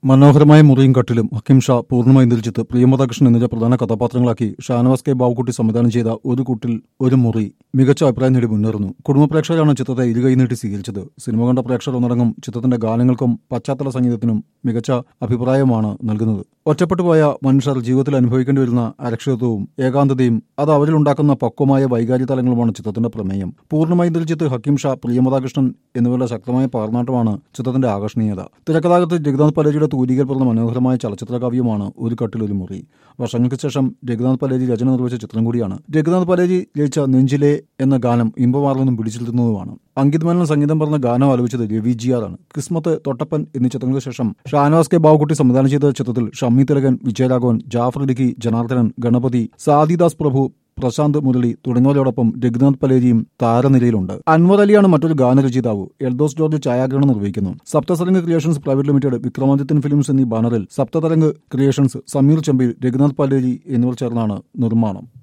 മനോഹരമായ മുറിയും കട്ടിലും ഹക്കിം ഷാ പൂർണ്ണമായി നിൽച്ചിത്ത് പ്രിയമതാകൃഷ്ണൻ എന്നിവ പ്രധാന കഥാപാത്രങ്ങളാക്കി ഷാനവാസ് കെ ബാബുക്കുട്ടി സംവിധാനം ചെയ്ത ഒരു കൂട്ടിൽ ഒരു മുറി മികച്ച അഭിപ്രായം നേടി മുന്നേറുന്നു കുടുംബ പ്രേക്ഷകരാണ് ചിത്രത്തെ ഇരുകൈ നീട്ടി സ്വീകരിച്ചത് സിനിമ കണ്ട പ്രേക്ഷകർ ഒന്നടങ്കം ചിത്രത്തിന്റെ ഗാനങ്ങൾക്കും പശ്ചാത്തല സംഗീതത്തിനും മികച്ച അഭിപ്രായമാണ് നൽകുന്നത് ഒറ്റപ്പെട്ടു പോയ മനുഷ്യർ ജീവിതത്തിൽ അനുഭവിക്കേണ്ടി വരുന്ന അരക്ഷിതത്വവും ഏകാന്തതയും അത് അവരിലുണ്ടാക്കുന്ന പക്വമായ വൈകാരിക തലങ്ങളുമാണ് ചിത്രത്തിന്റെ പ്രമേയം പൂർണ്ണമായി ദർജിത്ത് ഹക്കീം ഷാ പ്രിയമതാകൃഷ്ണൻ എന്നിവരുടെ ശക്തമായ പാർനാട്ടമാണ് ചിത്രത്തിന്റെ ആകർഷണീയത തിരക്കഥാകത്ത് ജഗന്നാഥ് പലേജിയുടെ തൂലികൽപ്പെടുന്ന മനോഹരമായ ചലച്ചിത്ര കാവ്യമാണ് ഒരു കട്ടിൽ ഒരു മുറി വർഷങ്ങൾക്ക് ശേഷം രഘുനാഥ് പലേജി രചന നിർവഹിച്ച ചിത്രം കൂടിയാണ് രഘുനാഥ് പലേജി രചിച്ച നെഞ്ചിലെ എന്ന ഗാനം ഇമ്പമാർന്നും പിടിച്ചിരുത്തുന്നതുമാണ് അങ്കിത് മേനോൻ സംഗീതം പറഞ്ഞ ഗാനം ആലോചിച്ചത് രവി ജിയാറാണ് കിസ്മത്ത് തൊട്ടപ്പൻ എന്നീ ചിത്രങ്ങൾക്ക് ശേഷം ഷാനവാസ് കെ ബാബുക്കുട്ടി സംവിധാനം ചെയ്ത ചിത്രത്തിൽ ഷമ്മി തിലകൻ വിജയരാഘവൻ ജാഫർ ഇടുക്കി ജനാർദ്ദനൻ ഗണപതി സാദിദാസ് പ്രഭു പ്രശാന്ത് മുരളി തുടങ്ങിയവരോടൊപ്പം രഘുനാഥ് പലേരിയും താരനിരയിലുണ്ട് അൻവർ അലിയാണ് മറ്റൊരു ഗാനരചയിതാവ് എൽദോസ് ജോർജ് ഛായാഗ്രഹണം നിർവഹിക്കുന്നു Saptharang creations private limited Vikramadithyan films എന്നീ ബാനറിൽ സപ്തതരംഗ് ക്രിയേഷൻസ് സമീർ ചെമ്പിൽ രഘുനാഥ് പലേരി എന്നിവർ ചേർന്നാണ് നിർമ്മാണം